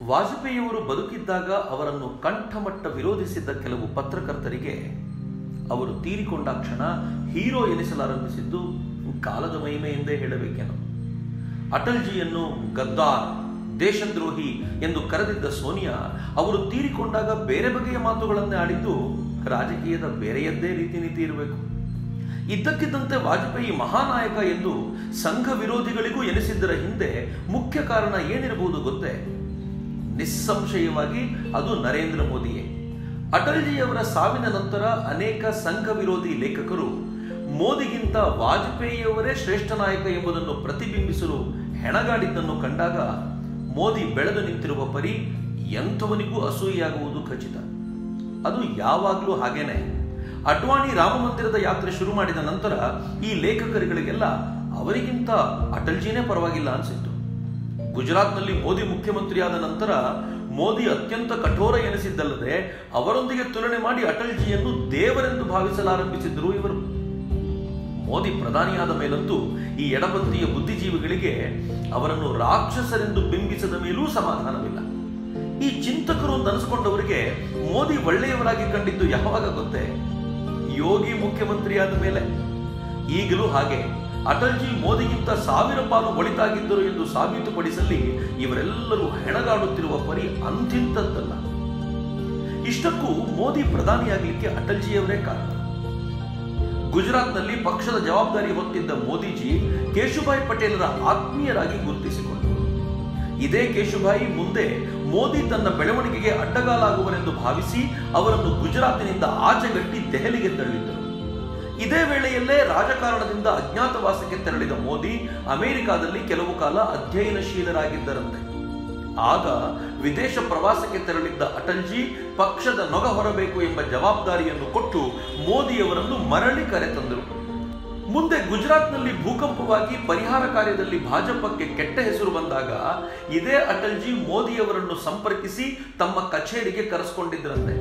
ವಾಜಪೇಯಿಯವರು ಬದುಕಿದ್ದಾಗ ಅವರನ್ನು ಕಂಠಮಟ್ಟ ವಿರೋಧಿಸಿದ್ದ ಕೆಲವು ಪತ್ರಕರ್ತರಿಗೆ ಅವರು ತೀರಿಕೊಂಡಾಕ್ಷಣ ಹೀರೋ ಎನಿಸಲಾರಂಭಿಸಿದ್ದು ಕಾಲದ ಮಹಿಮೆ ಎಂದೇ ಹೇಳಬೇಕೇನೋ ಅಟಲ್ಜಿಯನ್ನು ಗದ್ದಾರ್ ದೇಶದ್ರೋಹಿ ಎಂದು ಕರೆದಿದ್ದ ಸೋನಿಯಾ ಅವರು ತೀರಿಕೊಂಡಾಗ ಬೇರೆ ಬಗೆಯ ಮಾತುಗಳನ್ನೇ ಆಡಿದ್ದು ರಾಜಕೀಯದ ಬೇರೆಯದ್ದೇ ರೀತಿ ನೀತಿ ಇರಬೇಕು ಇದ್ದಕ್ಕಿದ್ದಂತೆ ವಾಜಪೇಯಿ ಮಹಾನಾಯಕ ಎಂದು ಸಂಘ ವಿರೋಧಿಗಳಿಗೂ ಎನಿಸಿದ್ದರ ಹಿಂದೆ ಮುಖ್ಯ ಕಾರಣ ಏನಿರಬಹುದು ಗೊತ್ತೇ ನಿಸ್ಸಂಶಯವಾಗಿ ಅದು ನರೇಂದ್ರ ಮೋದಿಯೇ ಅಟಲ್ಜಿಯವರ ಸಾವಿನ ನಂತರ ಅನೇಕ ಸಂಘ ವಿರೋಧಿ ಲೇಖಕರು ಮೋದಿಗಿಂತ ವಾಜಪೇಯಿಯವರೇ ಶ್ರೇಷ್ಠ ನಾಯಕ ಎಂಬುದನ್ನು ಪ್ರತಿಬಿಂಬಿಸಲು ಹೆಣಗಾಡಿದ್ದನ್ನು ಕಂಡಾಗ ಮೋದಿ ಬೆಳೆದು ನಿಂತಿರುವ ಪರಿ ಎಂಥವನಿಗೂ ಅಸೂಯೆಯಾಗುವುದು ಖಚಿತ ಅದು ಯಾವಾಗಲೂ ಹಾಗೇನೆ ಅಡ್ವಾಣಿ ರಾಮ ಮಂದಿರದ ಯಾತ್ರೆ ಶುರು ಮಾಡಿದ ನಂತರ ಈ ಲೇಖಕರುಗಳಿಗೆಲ್ಲ ಅವರಿಗಿಂತ ಅಟಲ್ಜಿನೇ ಪರವಾಗಿಲ್ಲ ಅನಿಸಿತ್ತು ಗುಜರಾತ್ನಲ್ಲಿ ಮೋದಿ ಮುಖ್ಯಮಂತ್ರಿಯಾದ ನಂತರ ಮೋದಿ ಅತ್ಯಂತ ಕಠೋರ ಎನಿಸಿದ್ದಲ್ಲದೆ ಅವರೊಂದಿಗೆ ತುಲನೆ ಮಾಡಿ ಅಟಲ್ಜಿಯನ್ನು ದೇವರೆಂದು ಭಾವಿಸಲಾರಂಭಿಸಿದ್ರು ಇವರು ಮೋದಿ ಪ್ರಧಾನಿಯಾದ ಮೇಲಂತೂ ಈ ಎಡಪಂಥೀಯ ಬುದ್ಧಿಜೀವಿಗಳಿಗೆ ಅವರನ್ನು ರಾಕ್ಷಸರೆಂದು ಬಿಂಬಿಸದ ಮೇಲೂ ಸಮಾಧಾನವಿಲ್ಲ ಈ ಚಿಂತಕರು ಅಂತ ಅನಿಸ್ಕೊಂಡವರಿಗೆ ಮೋದಿ ಒಳ್ಳೆಯವರಾಗಿ ಕಂಡಿದ್ದು ಯಾವಾಗ ಗೊತ್ತೇ ಯೋಗಿ ಮುಖ್ಯಮಂತ್ರಿಯಾದ ಮೇಲೆ ಈಗಲೂ ಹಾಗೆ ಅಟಲ್ಜಿ ಮೋದಿಗಿಂತ ಸಾವಿರ ಪಾಲು ಒಳಿತಾಗಿದ್ದರು ಎಂದು ಸಾಬೀತುಪಡಿಸಲಿ ಇವರೆಲ್ಲರೂ ಹೆಣಗಾಡುತ್ತಿರುವ ಪರಿ ಅಂತಿಂತದ್ದಲ್ಲ ಇಷ್ಟಕ್ಕೂ ಮೋದಿ ಪ್ರಧಾನಿಯಾಗಲಿಕ್ಕೆ ಅಟಲ್ಜಿಯವರೇ ಕಾರಣ ಗುಜರಾತ್ನಲ್ಲಿ ಪಕ್ಷದ ಜವಾಬ್ದಾರಿ ಹೊತ್ತಿದ್ದ ಮೋದಿಜಿ ಕೇಶುಭಾಯ್ ಪಟೇಲರ ಆತ್ಮೀಯರಾಗಿ ಗುರುತಿಸಿಕೊಂಡರು ಇದೇ ಕೇಶುಭಾಯಿ ಮುಂದೆ ಮೋದಿ ತನ್ನ ಬೆಳವಣಿಗೆಗೆ ಅಡ್ಡಗಾಲಾಗುವರೆಂದು ಭಾವಿಸಿ ಅವರನ್ನು ಗುಜರಾತಿನಿಂದ ಆಚೆಗಟ್ಟಿ ದೆಹಲಿಗೆ ತಳ್ಳಿದ್ದರು ಇದೇ ವೇಳೆಯಲ್ಲೇ ರಾಜಕಾರಣದಿಂದ ಅಜ್ಞಾತವಾಸಕ್ಕೆ ತೆರಳಿದ ಮೋದಿ ಅಮೆರಿಕಾದಲ್ಲಿ ಕೆಲವು ಕಾಲ ಅಧ್ಯಯನಶೀಲರಾಗಿದ್ದರಂತೆ ಆಗ ವಿದೇಶ ಪ್ರವಾಸಕ್ಕೆ ತೆರಳಿದ್ದ ಅಟಲ್ಜಿ ಪಕ್ಷದ ನೊಗ ಹೊರಬೇಕು ಎಂಬ ಜವಾಬ್ದಾರಿಯನ್ನು ಕೊಟ್ಟು ಮೋದಿಯವರನ್ನು ಮರಳಿ ಕರೆತಂದರು ಮುಂದೆ ಗುಜರಾತ್ನಲ್ಲಿ ಭೂಕಂಪವಾಗಿ ಪರಿಹಾರ ಕಾರ್ಯದಲ್ಲಿ ಭಾಜಪಕ್ಕೆ ಕೆಟ್ಟ ಹೆಸರು ಬಂದಾಗ ಇದೇ ಅಟಲ್ಜಿ ಮೋದಿಯವರನ್ನು ಸಂಪರ್ಕಿಸಿ ತಮ್ಮ ಕಚೇರಿಗೆ ಕರೆಸಿಕೊಂಡಿದ್ದರಂತೆ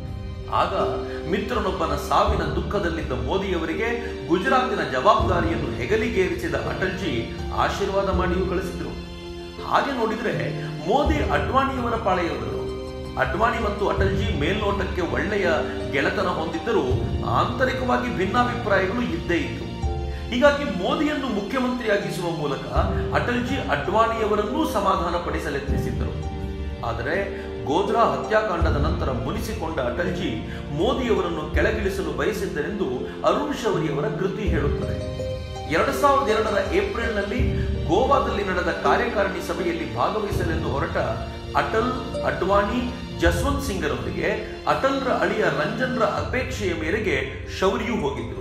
ಆಗ ಮಿತ್ರನೊಬ್ಬನ ಸಾವಿನ ದುಃಖದಲ್ಲಿದ್ದ ಮೋದಿಯವರಿಗೆ ಗುಜರಾತಿನ ಜವಾಬ್ದಾರಿಯನ್ನು ಹೆಗಲಿಗೇರಿಸಿದ ಅಟಲ್ಜಿ ಆಶೀರ್ವಾದ ಮಾಡಿಯೂ ಕಳಿಸಿದರು ಹಾಗೆ ನೋಡಿದ್ರೆ ಮೋದಿ ಅಡ್ವಾಣಿಯವರ ಪಾಳೆಯವರು ಅಡ್ವಾಣಿ ಮತ್ತು ಅಟಲ್ಜಿ ಮೇಲ್ನೋಟಕ್ಕೆ ಒಳ್ಳೆಯ ಗೆಳೆತನ ಹೊಂದಿದ್ದರೂ ಆಂತರಿಕವಾಗಿ ಭಿನ್ನಾಭಿಪ್ರಾಯಗಳು ಇದ್ದೇ ಇತ್ತು ಹೀಗಾಗಿ ಮೋದಿಯನ್ನು ಮುಖ್ಯಮಂತ್ರಿಯಾಗಿಸುವ ಮೂಲಕ ಅಟಲ್ಜಿ ಅಡ್ವಾಣಿಯವರನ್ನೂ ಸಮಾಧಾನ ಪಡಿಸಲೆತ್ನಿಸಿದ್ದರು ಆದರೆ ಗೋಧ್ರಾ ಹತ್ಯಾಕಾಂಡದ ನಂತರ ಮುನಿಸಿಕೊಂಡ ಅಟಲ್ಜಿ ಮೋದಿಯವರನ್ನು ಕೆಳಗಿಳಿಸಲು ಬಯಸಿದ್ದರೆಂದು ಅರುಣ್ ಶೌರಿಯವರ ಕೃತಿ ಹೇಳುತ್ತದೆ ಎರಡು ಸಾವಿರದ ಎರಡರ ಏಪ್ರಿಲ್ನಲ್ಲಿ ಗೋವಾದಲ್ಲಿ ನಡೆದ ಕಾರ್ಯಕಾರಿಣಿ ಸಭೆಯಲ್ಲಿ ಭಾಗವಹಿಸಲೆಂದು ಹೊರಟ ಅಟಲ್ ಅಡ್ವಾಣಿ ಜಸ್ವಂತ್ ಸಿಂಗರೊಂದಿಗೆ ಅಟಲ್ರ ಅಳಿಯ ರಂಜನ್ರ ಅಪೇಕ್ಷೆಯ ಮೇರೆಗೆ ಶೌರ್ಯೂ ಹೋಗಿದ್ರು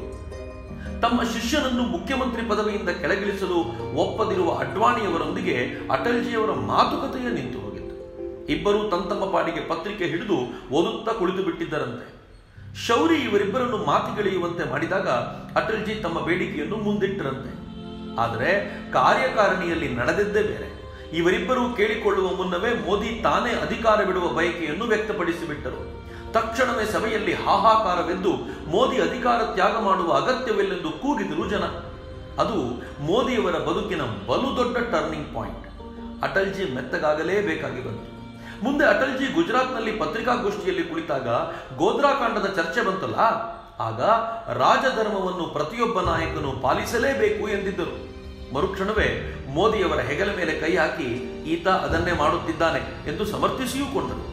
ತಮ್ಮ ಶಿಷ್ಯನನ್ನು ಮುಖ್ಯಮಂತ್ರಿ ಪದವಿಯಿಂದ ಕೆಳಗಿಳಿಸಲು ಒಪ್ಪದಿರುವ ಅಡ್ವಾಣಿಯವರೊಂದಿಗೆ ಅಟಲ್ಜಿಯವರ ಮಾತುಕತೆಯೇ ನಿಂತು ಹೋಗಿತ್ತು ಇಬ್ಬರು ತಮ್ಮ ಪಾಡಿಗೆ ಪತ್ರಿಕೆ ಹಿಡಿದು ಓದುತ್ತಾ ಕುಳಿತು ಬಿಟ್ಟಿದ್ದರಂತೆ ಶೌರಿ ಇವರಿಬ್ಬರನ್ನು ಮಾತಿಗೆಳೆಯುವಂತೆ ಮಾಡಿದಾಗ ಅಟಲ್ಜಿ ತಮ್ಮ ಬೇಡಿಕೆಯನ್ನು ಮುಂದಿಟ್ಟರಂತೆ ಆದರೆ ಕಾರ್ಯಕಾರಿಣಿಯಲ್ಲಿ ನಡೆದಿದ್ದೇ ಬೇರೆ ಇವರಿಬ್ಬರೂ ಕೇಳಿಕೊಳ್ಳುವ ಮುನ್ನವೇ ಮೋದಿ ತಾನೇ ಅಧಿಕಾರ ಬಿಡುವ ಬಯಕೆಯನ್ನು ವ್ಯಕ್ತಪಡಿಸಿಬಿಟ್ಟರು ತಕ್ಷಣವೇ ಸಭೆಯಲ್ಲಿ ಹಾಹಾಕಾರವೆದ್ದು ಮೋದಿ ಅಧಿಕಾರ ತ್ಯಾಗ ಮಾಡುವ ಅಗತ್ಯವಿಲ್ಲೆಂದು ಕೂಗಿದರು ಜನ ಅದು ಮೋದಿಯವರ ಬದುಕಿನ ಬಲು ದೊಡ್ಡ ಟರ್ನಿಂಗ್ ಪಾಯಿಂಟ್ ಅಟಲ್ಜಿ ಮೆತ್ತಗಾಗಲೇಬೇಕಾಗಿ ಬಂತು ಮುಂದೆ ಅಟಲ್ಜಿ ಗುಜರಾತ್ನಲ್ಲಿ ಪತ್ರಿಕಾಗೋಷ್ಠಿಯಲ್ಲಿ ಕುಳಿತಾಗ ಗೋಧ್ರಾ ಕಾಂಡದ ಚರ್ಚೆ ಬಂತಲ್ಲ ಆಗ ರಾಜಧರ್ಮವನ್ನು ಪ್ರತಿಯೊಬ್ಬ ನಾಯಕನು ಪಾಲಿಸಲೇಬೇಕು ಎಂದಿದ್ದರು ಮರುಕ್ಷಣವೇ ಮೋದಿಯವರ ಹೆಗಲ ಮೇಲೆ ಕೈ ಹಾಕಿ ಈತ ಅದನ್ನೇ ಮಾಡುತ್ತಿದ್ದಾನೆ ಎಂದು ಸಮರ್ಥಿಸಿಯೂ ಕೊಂಡರು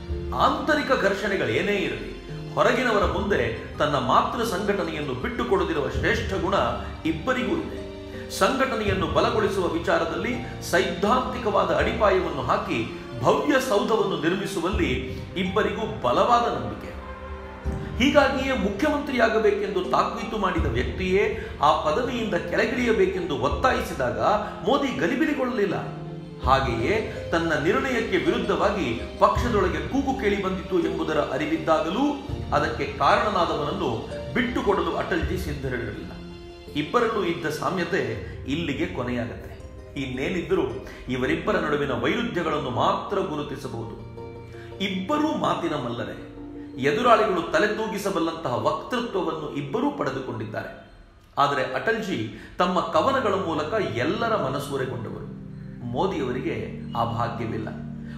ಆಂತರಿಕ ಘರ್ಷಣೆಗಳೇನೇ ಇರಲಿ ಹೊರಗಿನವರ ಮುಂದೆ ತನ್ನ ಮಾತೃ ಸಂಘಟನೆಯನ್ನು ಬಿಟ್ಟುಕೊಡದಿರುವ ಶ್ರೇಷ್ಠ ಗುಣ ಇಬ್ಬರಿಗೂ ಇದೆ ಸಂಘಟನೆಯನ್ನು ಬಲಗೊಳಿಸುವ ವಿಚಾರದಲ್ಲಿ ಸೈದ್ಧಾಂತಿಕವಾದ ಅಡಿಪಾಯವನ್ನು ಹಾಕಿ ಭವ್ಯ ಸೌಧವನ್ನು ನಿರ್ಮಿಸುವಲ್ಲಿ ಇಬ್ಬರಿಗೂ ಬಲವಾದ ನಂಬಿಕೆ ಹೀಗಾಗಿಯೇ ಮುಖ್ಯಮಂತ್ರಿಯಾಗಬೇಕೆಂದು ತಾಕೀತು ಮಾಡಿದ ವ್ಯಕ್ತಿಯೇ ಆ ಪದವಿಯಿಂದ ಕೆಳಗಿಳಿಯಬೇಕೆಂದು ಒತ್ತಾಯಿಸಿದಾಗ ಮೋದಿ ಗಲಿಬಿಲಿಗೊಳ್ಳಲಿಲ್ಲ ಹಾಗೆಯೇ ತನ್ನ ನಿರ್ಣಯಕ್ಕೆ ವಿರುದ್ಧವಾಗಿ ಪಕ್ಷದೊಳಗೆ ಕೂಗು ಕೇಳಿ ಬಂದಿತು ಎಂಬುದರ ಅರಿವಿದ್ದಾಗಲೂ ಅದಕ್ಕೆ ಕಾರಣನಾದವನನ್ನು ಬಿಟ್ಟುಕೊಡಲು ಅಟಲ್ಜಿ ಸಿದ್ಧರಿರಲಿಲ್ಲ ಇಬ್ಬರಲ್ಲೂ ಇದ್ದ ಸಾಮ್ಯತೆ ಇಲ್ಲಿಗೆ ಕೊನೆಯಾಗತ್ತೆ ಇನ್ನೇನಿದ್ದರೂ ಇವರಿಬ್ಬರ ನಡುವಿನ ವೈರುಧ್ಯಗಳನ್ನು ಮಾತ್ರ ಗುರುತಿಸಬಹುದು ಇಬ್ಬರೂ ಮಾತಿನ ಮಲ್ಲರೆ ಎದುರಾಳಿಗಳು ತಲೆ ತೂಗಿಸಬಲ್ಲಂತಹ ವಕ್ತೃತ್ವವನ್ನು ಇಬ್ಬರೂ ಪಡೆದುಕೊಂಡಿದ್ದಾರೆ ಆದರೆ ಅಟಲ್ಜಿ ತಮ್ಮ ಕವನಗಳ ಮೂಲಕ ಎಲ್ಲರ ಮನಸೂರೆಗೊಂಡವರು ಮೋದಿಯವರಿಗೆ ಆ ಭಾಗ್ಯವಿಲ್ಲ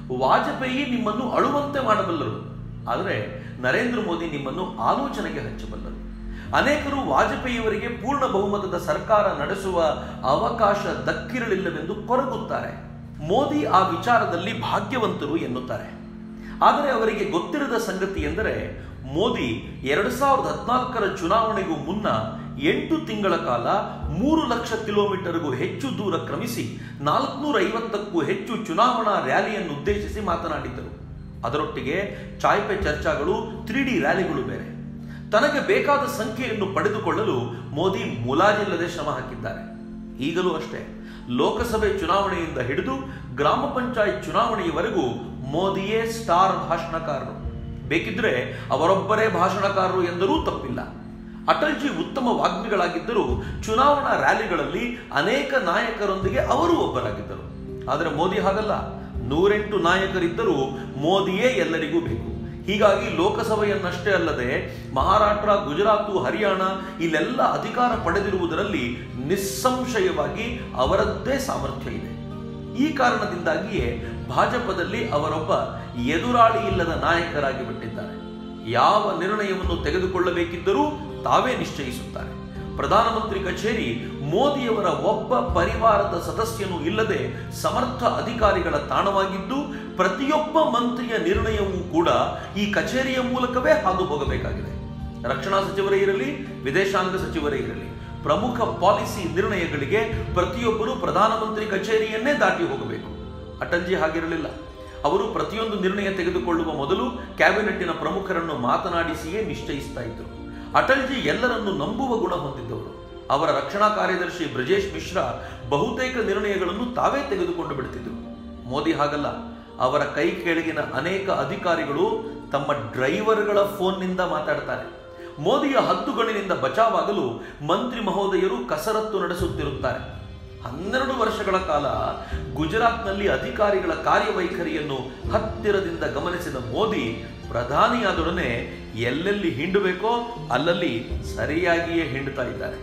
ವಾಜಪೇಯಿ ನಿಮ್ಮನ್ನು ಅಳುವಂತೆ ಮಾಡಬಲ್ಲರು ಆದರೆ ನರೇಂದ್ರ ಮೋದಿ ನಿಮ್ಮನ್ನು ಆಲೋಚನೆಗೆ ಹಚ್ಚಬಲ್ಲರು ಅನೇಕರು ವಾಜಪೇಯಿಯವರಿಗೆ ಪೂರ್ಣ ಬಹುಮತದ ಸರ್ಕಾರ ನಡೆಸುವ ಅವಕಾಶ ದಕ್ಕಿರಲಿಲ್ಲವೆಂದು ಕೊರಗುತ್ತಾರೆ ಮೋದಿ ಆ ವಿಚಾರದಲ್ಲಿ ಭಾಗ್ಯವಂತರು ಎನ್ನುತ್ತಾರೆ ಆದರೆ ಅವರಿಗೆ ಗೊತ್ತಿರದ ಸಂಗತಿ ಎಂದರೆ ಮೋದಿ ಎರಡು ಸಾವಿರದ ಹದಿನಾಲ್ಕರ ಚುನಾವಣೆಗೂ ಮುನ್ನ ಎಂಟು ತಿಂಗಳ ಕಾಲ ಮೂರು ಲಕ್ಷ ಕಿಲೋಮೀಟರ್ಗೂ ಹೆಚ್ಚು ದೂರ ಕ್ರಮಿಸಿ ನಾಲ್ಕುನೂರ ಐವತ್ತಕ್ಕೂ ಹೆಚ್ಚು ಚುನಾವಣಾ ರ್ಯಾಲಿಯನ್ನು ಉದ್ದೇಶಿಸಿ ಮಾತನಾಡಿದ್ದರು ಅದರೊಟ್ಟಿಗೆ ಚಾಯ್ ಪೆ ಚರ್ಚಾಗಳು ತ್ರೀ ಡಿ ರ್ಯಾಲಿಗಳು ಬೇರೆ ತನಗೆ ಬೇಕಾದ ಸಂಖ್ಯೆಯನ್ನು ಪಡೆದುಕೊಳ್ಳಲು ಮೋದಿ ಮುಲಾಜಿಲ್ಲದೆ ಶ್ರಮ ಹಾಕಿದ್ದಾರೆ ಈಗಲೂ ಅಷ್ಟೇ ಲೋಕಸಭೆ ಚುನಾವಣೆಯಿಂದ ಹಿಡಿದು ಗ್ರಾಮ ಪಂಚಾಯತ್ ಚುನಾವಣೆಯವರೆಗೂ ಮೋದಿಯೇ ಸ್ಟಾರ್ ಭಾಷಣಕಾರರು ಬೇಕಿದ್ರೆ ಅವರೊಬ್ಬರೇ ಭಾಷಣಕಾರರು ಎಂದರೂ ತಪ್ಪಿಲ್ಲ ಅಟಲ್ಜಿ ಉತ್ತಮ ವಾಗ್ಮಿಗಳಾಗಿದ್ದರೂ ಚುನಾವಣಾ ರ್ಯಾಲಿಗಳಲ್ಲಿ ಅನೇಕ ನಾಯಕರೊಂದಿಗೆ ಅವರು ಒಬ್ಬರಾಗಿದ್ದರು ಆದರೆ ಮೋದಿ ಹಾಗಲ್ಲ ನೂರೆಂಟು ನಾಯಕರಿದ್ದರೂ ಮೋದಿಯೇ ಎಲ್ಲರಿಗೂ ಬೇಕು ಹೀಗಾಗಿ ಲೋಕಸಭೆಯನ್ನಷ್ಟೇ ಅಲ್ಲದೆ ಮಹಾರಾಷ್ಟ್ರ ಗುಜರಾತು ಹರಿಯಾಣ ಇಲ್ಲೆಲ್ಲ ಅಧಿಕಾರ ಪಡೆದಿರುವುದರಲ್ಲಿ ನಿಸ್ಸಂಶಯವಾಗಿ ಅವರದ್ದೇ ಸಾಮರ್ಥ್ಯ ಇದೆ ಈ ಕಾರಣದಿಂದಾಗಿಯೇ ಭಾಜಪದಲ್ಲಿ ಅವರೊಬ್ಬ ಎದುರಾಳಿ ಇಲ್ಲದ ನಾಯಕರಾಗಿ ಬಿಟ್ಟಿದ್ದಾರೆ ಯಾವ ನಿರ್ಣಯವನ್ನು ತೆಗೆದುಕೊಳ್ಳಬೇಕಿದ್ದರೂ ತಾವೇ ನಿಶ್ಚಯಿಸುತ್ತಾರೆ ಪ್ರಧಾನಮಂತ್ರಿ ಕಚೇರಿ ಮೋದಿಯವರ ಒಬ್ಬ ಪರಿವಾರದ ಸದಸ್ಯನೂ ಇಲ್ಲದೆ ಸಮರ್ಥ ಅಧಿಕಾರಿಗಳ ತಾಣವಾಗಿದ್ದು ಪ್ರತಿಯೊಬ್ಬ ಮಂತ್ರಿಯ ನಿರ್ಣಯವೂ ಕೂಡ ಈ ಕಚೇರಿಯ ಮೂಲಕವೇ ಹಾದು ಹೋಗಬೇಕಾಗಿದೆ ರಕ್ಷಣಾ ಸಚಿವರೇ ಇರಲಿ ವಿದೇಶಾಂಗ ಸಚಿವರೇ ಇರಲಿ ಪ್ರಮುಖ ಪಾಲಿಸಿ ನಿರ್ಣಯಗಳಿಗೆ ಪ್ರತಿಯೊಬ್ಬರು ಪ್ರಧಾನಮಂತ್ರಿ ಕಚೇರಿಯನ್ನೇ ದಾಟಿ ಹೋಗಬೇಕು ಅಟಲ್ಜಿ ಹಾಗಿರಲಿಲ್ಲ ಅವರು ಪ್ರತಿಯೊಂದು ನಿರ್ಣಯ ತೆಗೆದುಕೊಳ್ಳುವ ಮೊದಲು ಕ್ಯಾಬಿನೆಟ್ಟಿನ ಪ್ರಮುಖರನ್ನು ಮಾತನಾಡಿಸಿಯೇ ನಿಶ್ಚಯಿಸ್ತಾ ಇದ್ದರು ಅಟಲ್ಜಿ ಎಲ್ಲರನ್ನು ನಂಬುವ ಗುಣ ಹೊಂದಿದ್ದವರು ಅವರ ರಕ್ಷಣಾ ಕಾರ್ಯದರ್ಶಿ ಬ್ರಜೇಶ್ ಮಿಶ್ರಾ ಬಹುತೇಕ ನಿರ್ಣಯಗಳನ್ನು ತಾವೇ ತೆಗೆದುಕೊಂಡು ಬಿಡುತ್ತಿದ್ದರು ಮೋದಿ ಹಾಗಲ್ಲ ಅವರ ಕೈ ಕೆಳಗಿನ ಅನೇಕ ಅಧಿಕಾರಿಗಳು ತಮ್ಮ ಡ್ರೈವರ್ಗಳ ಫೋನ್ನಿಂದ ಮಾತಾಡ್ತಾರೆ ಮೋದಿಯ ಹದ್ದುಗಣ್ಣಿನಿಂದ ಬಚಾವಾಗಲು ಮಂತ್ರಿ ಮಹೋದಯರು ಕಸರತ್ತು ನಡೆಸುತ್ತಿರುತ್ತಾರೆ ಹನ್ನೆರಡು ವರ್ಷಗಳ ಕಾಲ ಗುಜರಾತ್ನಲ್ಲಿ ಅಧಿಕಾರಿಗಳ ಕಾರ್ಯವೈಖರಿಯನ್ನು ಹತ್ತಿರದಿಂದ ಗಮನಿಸಿದ ಮೋದಿ ಪ್ರಧಾನಿಯಾದೊಡನೆ ಎಲ್ಲೆಲ್ಲಿ ಹಿಂಡಬೇಕೋ ಅಲ್ಲಲ್ಲಿ ಸರಿಯಾಗಿಯೇ ಹಿಂಡುತ್ತಾ ಇದ್ದಾರೆ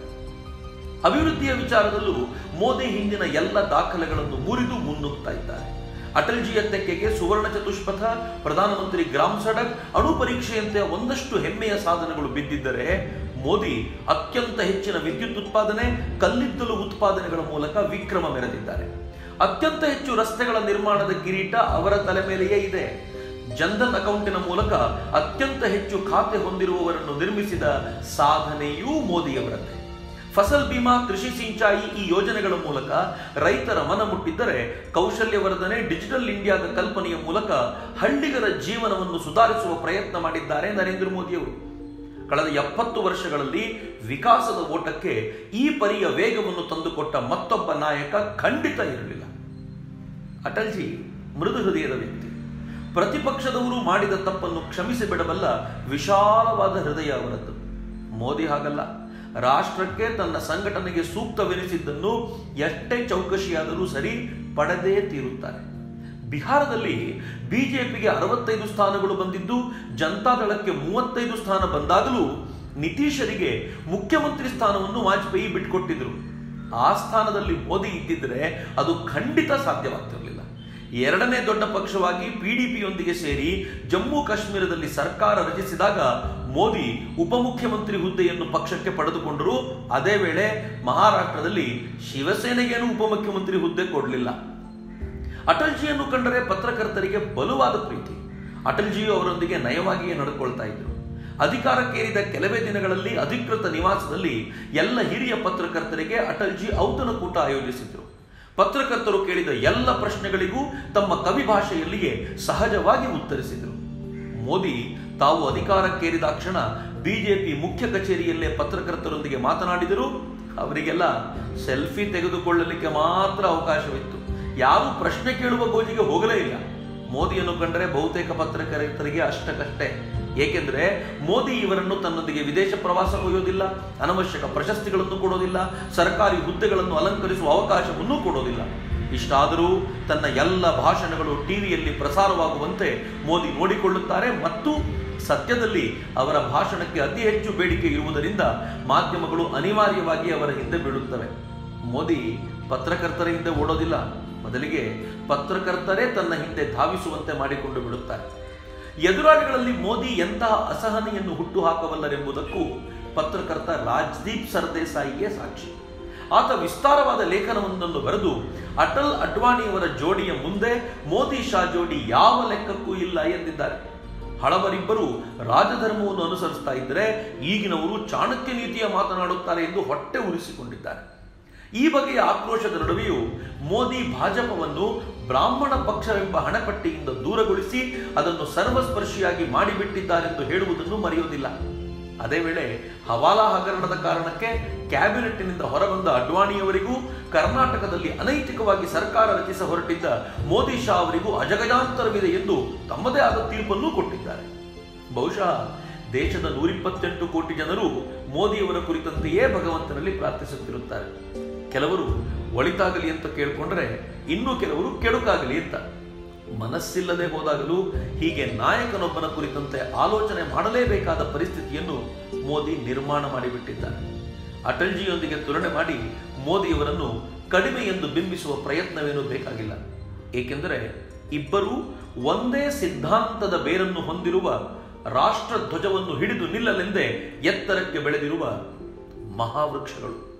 ಅಭಿವೃದ್ಧಿಯ ವಿಚಾರದಲ್ಲೂ ಮೋದಿ ಹಿಂದಿನ ಎಲ್ಲ ದಾಖಲೆಗಳನ್ನು ಮುರಿದು ಮುನ್ನುಗ್ತಾ ಇದ್ದಾರೆ ಅಟಲ್ಜಿಯ ತೆಕ್ಕೆಗೆ ಸುವರ್ಣ ಚತುಷ್ಪಥ ಪ್ರಧಾನಮಂತ್ರಿ ಗ್ರಾಮ್ ಸಡಕ್ ಅಣು ಪರೀಕ್ಷೆಯಂತೆ ಒಂದಷ್ಟು ಹೆಮ್ಮೆಯ ಸಾಧನಗಳು ಬಿದ್ದಿದ್ದರೆ ಮೋದಿ ಅತ್ಯಂತ ಹೆಚ್ಚಿನ ವಿದ್ಯುತ್ ಉತ್ಪಾದನೆ ಕಲ್ಲಿದ್ದಲು ಉತ್ಪಾದನೆಗಳ ಮೂಲಕ ವಿಕ್ರಮ ಮೆರೆದಿದ್ದಾರೆ ಅತ್ಯಂತ ಹೆಚ್ಚು ರಸ್ತೆಗಳ ನಿರ್ಮಾಣದ ಕಿರೀಟ ಅವರ ತಲೆ ಮೇಲೆಯೇ ಇದೆ ಜನ್ಧನ್ ಅಕೌಂಟಿನ ಮೂಲಕ ಅತ್ಯಂತ ಹೆಚ್ಚು ಖಾತೆ ಹೊಂದಿರುವವರನ್ನು ನಿರ್ಮಿಸಿದ ಸಾಧನೆಯೂ ಮೋದಿಯವರದ್ದೇ ಫಸಲ್ ಬಿಮಾ ಕೃಷಿ ಸಿಂಚಾಯಿ ಈ ಯೋಜನೆಗಳ ಮೂಲಕ ರೈತರ ಮನ ಮುಟ್ಟಿದ್ದರೆ ಕೌಶಲ್ಯವರ್ಧನೆ ಡಿಜಿಟಲ್ ಇಂಡಿಯಾದ ಕಲ್ಪನೆಯ ಮೂಲಕ ಹಳ್ಳಿಗರ ಜೀವನವನ್ನು ಸುಧಾರಿಸುವ ಪ್ರಯತ್ನ ಮಾಡಿದ್ದಾರೆ ನರೇಂದ್ರ ಮೋದಿಯವರು ಕಳೆದ ಎಪ್ಪತ್ತು ವರ್ಷಗಳಲ್ಲಿ ವಿಕಾಸದ ಓಟಕ್ಕೆ ಈ ಪರಿಯ ವೇಗವನ್ನು ತಂದುಕೊಟ್ಟ ಮತ್ತೊಬ್ಬ ನಾಯಕ ಖಂಡಿತ ಇರಲಿಲ್ಲ ಅಟಲ್ಜಿ ಮೃದು ಹೃದಯದ ವ್ಯಕ್ತಿ ಪ್ರತಿಪಕ್ಷದವರು ಮಾಡಿದ ತಪ್ಪನ್ನು ಕ್ಷಮಿಸಿ ಬಿಡಬಲ್ಲ ವಿಶಾಲವಾದ ಹೃದಯ ಅವರದ್ದು ಮೋದಿ ಹಾಗಲ್ಲ ರಾಷ್ಟ್ರಕ್ಕೆ ತನ್ನ ಸಂಘಟನೆಗೆ ಸೂಕ್ತವೆನಿಸಿದ್ದನ್ನು ಎಷ್ಟೇ ಚೌಕಶಿಯಾದರೂ ಸರಿ ಪಡೆದೇ ತೀರುತ್ತಾರೆ ಬಿಹಾರದಲ್ಲಿ ಬಿಜೆಪಿಗೆ ಅರವತ್ತೈದು ಸ್ಥಾನಗಳು ಬಂದಿದ್ದು ಜನತಾದಳಕ್ಕೆ ಮೂವತ್ತೈದು ಸ್ಥಾನ ಬಂದಾಗಲೂ ನಿತೀಶರಿಗೆ ಮುಖ್ಯಮಂತ್ರಿ ಸ್ಥಾನವನ್ನು ವಾಜಪೇಯಿ ಬಿಟ್ಕೊಟ್ಟಿದ್ರು ಆ ಸ್ಥಾನದಲ್ಲಿ ಮೋದಿ ಇದ್ದಿದ್ರೆ ಅದು ಖಂಡಿತ ಸಾಧ್ಯವಾಗ್ತಿರಲಿಲ್ಲ ಎರಡನೇ ದೊಡ್ಡ ಪಕ್ಷವಾಗಿ ಪಿಡಿಪಿಯೊಂದಿಗೆ ಸೇರಿ ಜಮ್ಮು ಕಾಶ್ಮೀರದಲ್ಲಿ ಸರ್ಕಾರ ರಚಿಸಿದಾಗ ಮೋದಿ ಉಪಮುಖ್ಯಮಂತ್ರಿ ಹುದ್ದೆಯನ್ನು ಪಕ್ಷಕ್ಕೆ ಪಡೆದುಕೊಂಡರು ಅದೇ ವೇಳೆ ಮಹಾರಾಷ್ಟ್ರದಲ್ಲಿ ಶಿವಸೇನೆಗೇನು ಉಪಮುಖ್ಯಮಂತ್ರಿ ಹುದ್ದೆ ಕೊಡಲಿಲ್ಲ ಅಟಲ್ಜಿಯನ್ನು ಕಂಡರೆ ಪತ್ರಕರ್ತರಿಗೆ ಬಲವಾದ ಪ್ರೀತಿ ಅಟಲ್ಜಿಯು ಅವರೊಂದಿಗೆ ನಯವಾಗಿಯೇ ನಡ್ಕೊಳ್ತಾ ಇದ್ರು ಅಧಿಕಾರಕ್ಕೇರಿದ ಕೆಲವೇ ದಿನಗಳಲ್ಲಿ ಅಧಿಕೃತ ನಿವಾಸದಲ್ಲಿ ಎಲ್ಲ ಹಿರಿಯ ಪತ್ರಕರ್ತರಿಗೆ ಅಟಲ್ಜಿ ಔತಣಕೂಟ ಆಯೋಜಿಸಿದ್ರು ಪತ್ರಕರ್ತರು ಕೇಳಿದ ಎಲ್ಲ ಪ್ರಶ್ನೆಗಳಿಗೂ ತಮ್ಮ ಕವಿ ಭಾಷೆಯಲ್ಲಿಯೇ ಸಹಜವಾಗಿ ಉತ್ತರಿಸಿದರು ಮೋದಿ ತಾವು ಅಧಿಕಾರಕ್ಕೇರಿದ ಕ್ಷಣ ಬಿಜೆಪಿ ಮುಖ್ಯ ಕಚೇರಿಯಲ್ಲೇ ಪತ್ರಕರ್ತರೊಂದಿಗೆ ಮಾತನಾಡಿದರು ಅವರಿಗೆಲ್ಲ ಸೆಲ್ಫಿ ತೆಗೆದುಕೊಳ್ಳಲಿಕ್ಕೆ ಮಾತ್ರ ಅವಕಾಶವಿತ್ತು ಯಾರೂ ಪ್ರಶ್ನೆ ಕೇಳುವ ಗೋಜಿಗೆ ಹೋಗಲೇ ಇಲ್ಲ ಮೋದಿಯನ್ನು ಕಂಡರೆ ಬಹುತೇಕ ಪತ್ರಕರ್ತರಿಗೆ ಅಷ್ಟಕ್ಕಷ್ಟೇ ಏಕೆಂದರೆ ಮೋದಿ ಇವರನ್ನು ತನ್ನೊಂದಿಗೆ ವಿದೇಶ ಪ್ರವಾಸ ಕೊಯ್ಯೋದಿಲ್ಲ ಅನವಶ್ಯಕ ಪ್ರಶಸ್ತಿಗಳನ್ನು ಕೊಡೋದಿಲ್ಲ ಸರ್ಕಾರಿ ಹುದ್ದೆಗಳನ್ನು ಅಲಂಕರಿಸುವ ಅವಕಾಶವನ್ನೂ ಕೊಡೋದಿಲ್ಲ ಇಷ್ಟಾದರೂ ತನ್ನ ಎಲ್ಲ ಭಾಷಣಗಳು ಟಿವಿಯಲ್ಲಿ ಪ್ರಸಾರವಾಗುವಂತೆ ಮೋದಿ ನೋಡಿಕೊಳ್ಳುತ್ತಾರೆ ಮತ್ತು ಸತ್ಯದಲ್ಲಿ ಅವರ ಭಾಷಣಕ್ಕೆ ಅತಿ ಹೆಚ್ಚು ಬೇಡಿಕೆ ಇರುವುದರಿಂದ ಮಾಧ್ಯಮಗಳು ಅನಿವಾರ್ಯವಾಗಿ ಅವರ ಹಿಂದೆ ಬೀಳುತ್ತವೆ ಮೋದಿ ಪತ್ರಕರ್ತರ ಹಿಂದೆ ಓಡೋದಿಲ್ಲ ಬದಲಿಗೆ ಪತ್ರಕರ್ತರೇ ತನ್ನ ಹಿಂದೆ ಧಾವಿಸುವಂತೆ ಮಾಡಿಕೊಂಡು ಬಿಡುತ್ತಾರೆ ಎದುರಾಳಿಗಳಲ್ಲಿ ಮೋದಿ ಎಂತಹ ಅಸಹನೆಯನ್ನು ಹುಟ್ಟು ಹಾಕಬಲ್ಲರೆಂಬುದಕ್ಕೂ ಪತ್ರಕರ್ತ ರಾಜ್ದೀಪ್ ಸರ್ದೇಸಾಯಿಗೆ ಸಾಕ್ಷಿ ಆತ ವಿಸ್ತಾರವಾದ ಲೇಖನವೊಂದನ್ನು ಬರೆದು ಅಟಲ್ ಅಡ್ವಾಣಿಯವರ ಜೋಡಿಯ ಮುಂದೆ ಮೋದಿ ಶಾ ಜೋಡಿ ಯಾವ ಲೆಕ್ಕಕ್ಕೂ ಇಲ್ಲ ಎಂದಿದ್ದಾರೆ ಹಳವರಿಬ್ಬರು ರಾಜಧರ್ಮವನ್ನು ಅನುಸರಿಸ್ತಾ ಇದ್ದರೆ ಈಗಿನವರು ಚಾಣಕ್ಯ ನೀತಿಯ ಮಾತನಾಡುತ್ತಾರೆ ಎಂದು ಹೊಟ್ಟೆ ಉರಿಸಿಕೊಂಡಿದ್ದಾರೆ ಈ ಬಗೆಯ ಆಕ್ರೋಶದ ನಡುವೆಯೂ ಮೋದಿ ಭಾಜಪವನ್ನು ಬ್ರಾಹ್ಮಣ ಪಕ್ಷವೆಂಬ ಹಣಪಟ್ಟಿಯಿಂದ ದೂರಗೊಳಿಸಿ ಅದನ್ನು ಸರ್ವಸ್ಪರ್ಶಿಯಾಗಿ ಮಾಡಿಬಿಟ್ಟಿದ್ದಾರೆಂದು ಹೇಳುವುದನ್ನು ಮರೆಯುವುದಿಲ್ಲ ಅದೇ ವೇಳೆ ಹವಾಲಾ ಹಗರಣದ ಕಾರಣಕ್ಕೆ ಕ್ಯಾಬಿನೆಟ್ನಿಂದ ಹೊರಬಂದ ಅಡ್ವಾಣಿಯವರಿಗೂ ಕರ್ನಾಟಕದಲ್ಲಿ ಅನೈತಿಕವಾಗಿ ಸರ್ಕಾರ ರಚಿಸ ಹೊರಟಿದ್ದ ಮೋದಿ ಶಾ ಅವರಿಗೂ ಅಜಗಜಾಂತರವಿದೆ ಎಂದು ತಮ್ಮದೇ ಆದ ತೀರ್ಪನ್ನು ಕೊಟ್ಟಿದ್ದಾರೆ ಬಹುಶಃ ದೇಶದ ನೂರಿಪ್ಪತ್ತೆಂಟು ಕೋಟಿ ಜನರು ಮೋದಿಯವರ ಕುರಿತಂತೆಯೇ ಭಗವಂತನಲ್ಲಿ ಪ್ರಾರ್ಥಿಸುತ್ತಿರುತ್ತಾರೆ ಕೆಲವರು ಒಳಿತಾಗಲಿ ಅಂತ ಕೇಳ್ಕೊಂಡ್ರೆ ಇನ್ನು ಕೆಲವರು ಕೆಡುಕಾಗಲಿ ಅಂತ ಮನಸ್ಸಿಲ್ಲದೆ ಹೋದಾಗಲೂ ಹೀಗೆ ನಾಯಕನೊಬ್ಬನ ಕುರಿತಂತೆ ಆಲೋಚನೆ ಮಾಡಲೇಬೇಕಾದ ಪರಿಸ್ಥಿತಿಯನ್ನು ಮೋದಿ ನಿರ್ಮಾಣ ಮಾಡಿಬಿಟ್ಟಿದ್ದಾರೆ ಅಟಲ್ಜಿಯೊಂದಿಗೆ ತುಲನೆ ಮಾಡಿ ಮೋದಿಯವರನ್ನು ಕಡಿಮೆ ಎಂದು ಬಿಂಬಿಸುವ ಪ್ರಯತ್ನವೇನೂ ಬೇಕಾಗಿಲ್ಲ ಏಕೆಂದರೆ ಇಬ್ಬರೂ ಒಂದೇ ಸಿದ್ಧಾಂತದ ಬೇರನ್ನು ಹೊಂದಿರುವ ರಾಷ್ಟ್ರ ಧ್ವಜವನ್ನು ಹಿಡಿದು ನಿಲ್ಲಲೆಂದೇ ಎತ್ತರಕ್ಕೆ ಬೆಳೆದಿರುವ ಮಹಾವೃಕ್ಷಗಳು